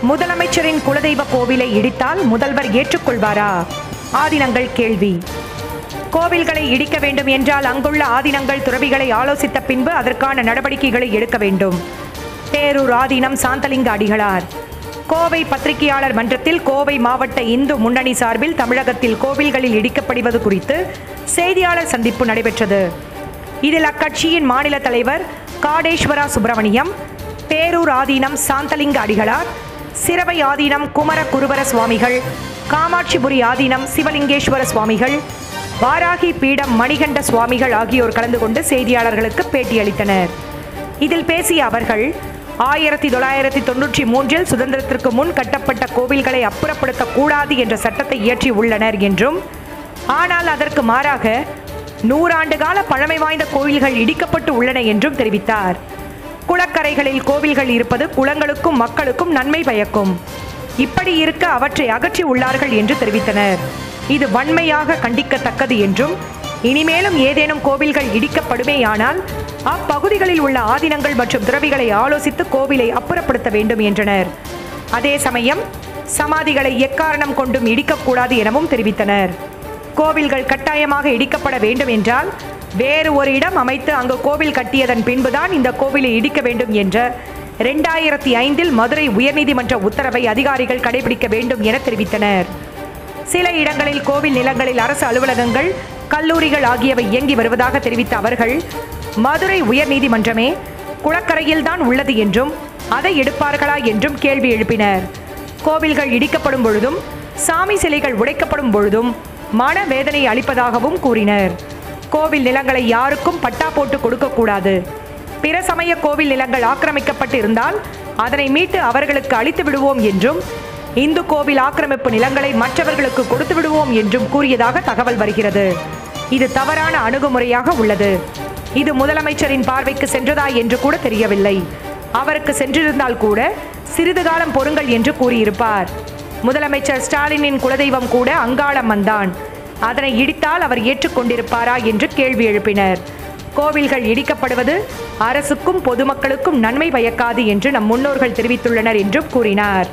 முதலமைச்சரின் குலதெய்வ கோவிலை இடித்தால் முதல்வர் ஏற்றுக்கொள்வாரா ஆதினங்கள் கேள்வி கோவில்களை இடிக்க வேண்டும் என்றால் அங்குள்ள ஆதினங்கள் துறவிகளை ஆலோசித்த பின்பு அதற்கான நடவடிக்கைகளை எடுக்க வேண்டும் பேரூர் ஆதீனம் சாந்தலிங்க அடிகளார் கோவை பத்திரிகையாளர் மன்றத்தில் கோவை மாவட்ட இந்து முன்னணி சார்பில் தமிழகத்தில் கோவில்களில் இடிக்கப்படுவது குறித்து செய்தியாளர் சந்திப்பு நடைபெற்றது இதில் அக்கட்சியின் மாநில தலைவர் காடேஸ்வரா சுப்பிரமணியம் பேரூர் ஆதீனம் சாந்தலிங்க அடிகளார் சிரவை ஆதீனம் குமர குருவர சுவாமிகள் காமாட்சிபுரி ஆதீனம் சிவலிங்கேஸ்வர சுவாமிகள் வாராகி பீடம் மணிகண்ட சுவாமிகள் ஆகியோர் கலந்து கொண்டு செய்தியாளர்களுக்கு பேட்டியளித்தனர் இதில் பேசிய அவர்கள் ஆயிரத்தி தொள்ளாயிரத்தி தொன்னூற்றி மூன்றில் சுதந்திரத்திற்கு முன் கட்டப்பட்ட கோவில்களை அப்புறப்படுத்தக் கூடாது என்ற சட்டத்தை இயற்றி உள்ளனர் என்றும் ஆனால் அதற்கு மாறாக நூறாண்டு கால பழமை வாய்ந்த கோவில்கள் இடிக்கப்பட்டு உள்ளன என்றும் தெரிவித்தார் குளக்கரைகளில் கோவில்கள் இருப்பது குளங்களுக்கும் மக்களுக்கும் நன்மை பயக்கும் இப்படி இருக்க அவற்றை அகற்றி உள்ளார்கள் என்று தெரிவித்தனர் இது வன்மையாக கண்டிக்கத்தக்கது என்றும் இனிமேலும் ஏதேனும் கோவில்கள் இடிக்கப்படுமேயானால் அப்பகுதிகளில் உள்ள ஆதீனங்கள் மற்றும் துறவிகளை ஆலோசித்து கோவிலை அப்புறப்படுத்த வேண்டும் என்றனர் அதே சமயம் சமாதிகளை எக்காரணம் கொண்டும் இடிக்கக்கூடாது எனவும் தெரிவித்தனர் கோவில்கள் கட்டாயமாக இடிக்கப்பட வேண்டும் என்றால் வேறு ஒரு இடம் அமைத்து அங்கு கோவில் கட்டியதன் பின்புதான் இந்த கோவிலை இடிக்க வேண்டும் என்ற ரெண்டாயிரத்தி ஐந்தில் மதுரை உயர்நீதிமன்ற உத்தரவை அதிகாரிகள் கடைபிடிக்க வேண்டும் என தெரிவித்தனர் சில இடங்களில் கோவில் நிலங்களில் அரசு அலுவலகங்கள் கல்லூரிகள் ஆகியவை இயங்கி வருவதாக தெரிவித்த அவர்கள் மதுரை உயர்நீதிமன்றமே குளக்கரையில்தான் உள்ளது என்றும் அதை எடுப்பார்களா என்றும் கேள்வி எழுப்பினர் கோவில்கள் இடிக்கப்படும் பொழுதும் சாமி சிலைகள் உடைக்கப்படும் பொழுதும் மனவேதனை அளிப்பதாகவும் கூறினர் கோவில் நிலங்களை யாருக்கும் பட்டா போட்டு கொடுக்கக்கூடாது பிற சமய கோவில் நிலங்கள் ஆக்கிரமிக்கப்பட்டு இருந்தால் அதனை மீட்டு அவர்களுக்கு அளித்து விடுவோம் என்றும் இந்து கோவில் ஆக்கிரமிப்பு நிலங்களை மற்றவர்களுக்கு கொடுத்து விடுவோம் என்றும் கூறியதாக தகவல் வருகிறது இது தவறான அணுகுமுறையாக உள்ளது இது முதலமைச்சரின் பார்வைக்கு சென்றதா என்று கூட தெரியவில்லை அவருக்கு சென்றிருந்தால் கூட சிறிது காலம் பொறுங்கள் என்று கூறியிருப்பார் முதலமைச்சர் ஸ்டாலினின் குலதெய்வம் கூட அங்காளம்மன் தான் அதனை இடித்தால் அவர் ஏற்றுக்கொண்டிருப்பாரா என்று கேள்வி எழுப்பினர் கோவில்கள் இடிக்கப்படுவது அரசுக்கும் பொதுமக்களுக்கும் நன்மை பயக்காது என்று நம் முன்னோர்கள் தெரிவித்துள்ளனர் என்றும் கூறினார்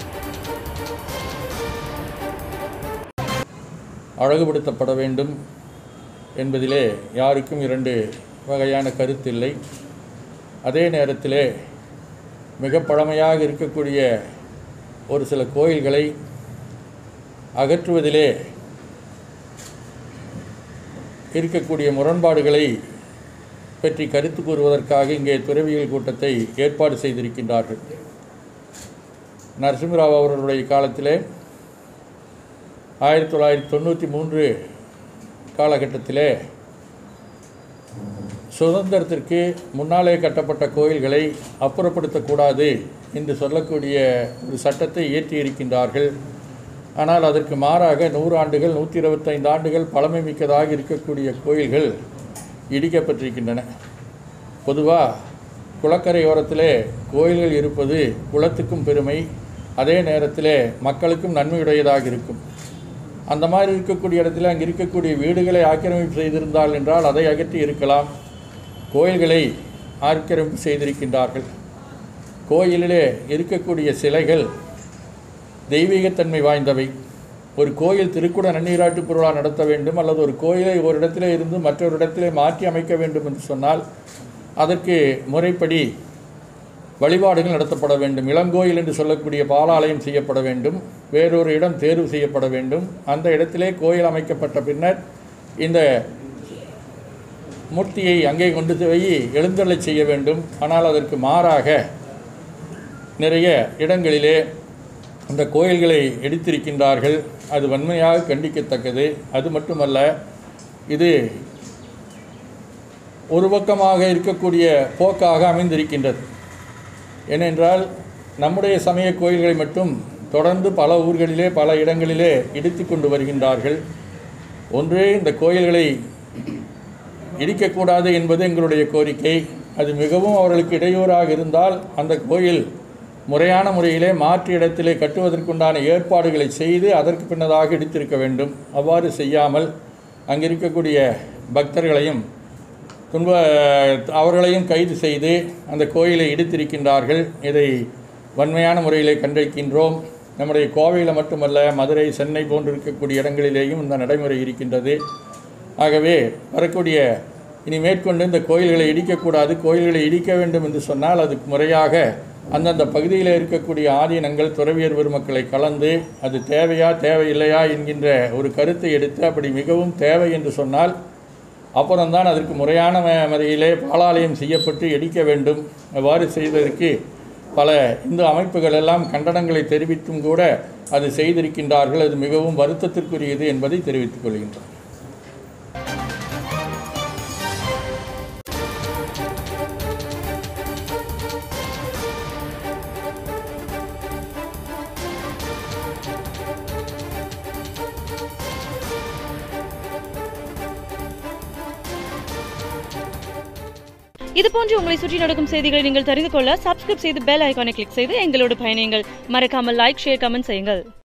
அழகுபடுத்தப்பட வேண்டும் என்பதிலே யாருக்கும் இரண்டு வகையான கருத்தில்லை அதே நேரத்திலே மிக பழமையாக இருக்கக்கூடிய ஒரு சில கோயில்களை அகற்றுவதிலே இருக்கக்கூடிய முரண்பாடுகளை பற்றி கருத்து கூறுவதற்காக இங்கே துறவியல் கூட்டத்தை ஏற்பாடு செய்திருக்கின்றார்கள் நரசிம்மராவ் அவர்களுடைய காலத்திலே ஆயிரத்தி தொள்ளாயிரத்தி தொண்ணூற்றி மூன்று காலகட்டத்திலே சுதந்திரத்திற்கு முன்னாலே கட்டப்பட்ட கோயில்களை அப்புறப்படுத்தக்கூடாது என்று சொல்லக்கூடிய ஒரு சட்டத்தை இயற்றி இருக்கின்றார்கள் ஆனால் அதற்கு மாறாக நூறு ஆண்டுகள் நூற்றி இருபத்தைந்து ஆண்டுகள் பழமை மிக்கதாக இருக்கக்கூடிய கோயில்கள் இடிக்கப்பட்டிருக்கின்றன பொதுவாக குளக்கரை ஓரத்திலே கோயில்கள் இருப்பது குளத்துக்கும் பெருமை அதே நேரத்திலே மக்களுக்கும் நன்மையுடையதாக இருக்கும் அந்த மாதிரி இருக்கக்கூடிய இடத்துல அங்கே இருக்கக்கூடிய வீடுகளை ஆக்கிரமிப்பு செய்திருந்தால் என்றால் அதை அகற்றி இருக்கலாம் கோயில்களை ஆக்கிரமிப்பு செய்திருக்கின்றார்கள் கோயிலிலே இருக்கக்கூடிய சிலைகள் தெய்வீகத்தன்மை வாய்ந்தவை ஒரு கோயில் திருக்குட நன்னீராட்டு பொருளா நடத்த வேண்டும் அல்லது ஒரு கோயிலை ஒரு இடத்திலே இருந்து மற்றொரு இடத்திலே மாற்றி அமைக்க வேண்டும் என்று சொன்னால் அதற்கு முறைப்படி வழிபாடுகள் நடத்தப்பட வேண்டும் இளங்கோயில் என்று சொல்லக்கூடிய பாலாலயம் செய்யப்பட வேண்டும் வேறொரு இடம் தேர்வு செய்யப்பட வேண்டும் அந்த இடத்திலே கோயில் அமைக்கப்பட்ட பின்னர் இந்த மூர்த்தியை அங்கே கொண்டு போய் எழுந்தருளச் செய்ய வேண்டும் ஆனால் அதற்கு மாறாக நிறைய இடங்களிலே அந்த கோயில்களை இடித்திருக்கின்றார்கள் அது வன்மையாக கண்டிக்கத்தக்கது அது மட்டுமல்ல இது ஒரு பக்கமாக இருக்கக்கூடிய போக்காக அமைந்திருக்கின்றது ஏனென்றால் நம்முடைய சமய கோயில்களை மட்டும் தொடர்ந்து பல ஊர்களிலே பல இடங்களிலே இடித்து கொண்டு வருகின்றார்கள் ஒன்று இந்த கோயில்களை இடிக்கக்கூடாது என்பது எங்களுடைய கோரிக்கை அது மிகவும் அவர்களுக்கு இடையூறாக இருந்தால் அந்த கோயில் முறையான முறையிலே மாற்று இடத்திலே கட்டுவதற்குண்டான ஏற்பாடுகளை செய்து அதற்கு பின்னதாக இடித்திருக்க வேண்டும் அவ்வாறு செய்யாமல் அங்கே இருக்கக்கூடிய பக்தர்களையும் துன்ப அவர்களையும் கைது செய்து அந்த கோயிலை இடித்திருக்கின்றார்கள் இதை வன்மையான முறையிலே கண்டிக்கின்றோம் நம்முடைய கோவையில் மட்டுமல்ல மதுரை சென்னை போன்று இருக்கக்கூடிய இடங்களிலேயும் இந்த நடைமுறை இருக்கின்றது ஆகவே வரக்கூடிய இனி மேற்கொண்டு இந்த கோயில்களை இடிக்கக்கூடாது கோயில்களை இடிக்க வேண்டும் என்று சொன்னால் அதுக்கு முறையாக அந்தந்த பகுதியில் இருக்கக்கூடிய ஆதீனங்கள் துறவியர் பெருமக்களை கலந்து அது தேவையா தேவையில்லையா என்கின்ற ஒரு கருத்தை எடுத்து அப்படி மிகவும் தேவை என்று சொன்னால் அப்புறம்தான் அதற்கு முறையான ம- முறையிலே பாலாலயம் செய்யப்பட்டு இடிக்க வேண்டும் அவ்வாறு செய்ததற்கு பல இந்து அமைப்புகள் எல்லாம் கண்டனங்களை தெரிவித்தும் கூட அது செய்திருக்கின்றார்கள் அது மிகவும் வருத்தத்திற்குரியது என்பதை தெரிவித்துக் கொள்கின்றோம் இது போன்று உங்களை சுற்றி நடக்கும் செய்திகளை நீங்கள் தெரிந்து கொள்ள சப்ஸ்கிரைப் செய்து பெல் ஐகானை கிளிக் செய்து எங்களோடு பயணியுங்கள் மறக்காமல் லைக் ஷேர் கமெண்ட் செய்யுங்கள்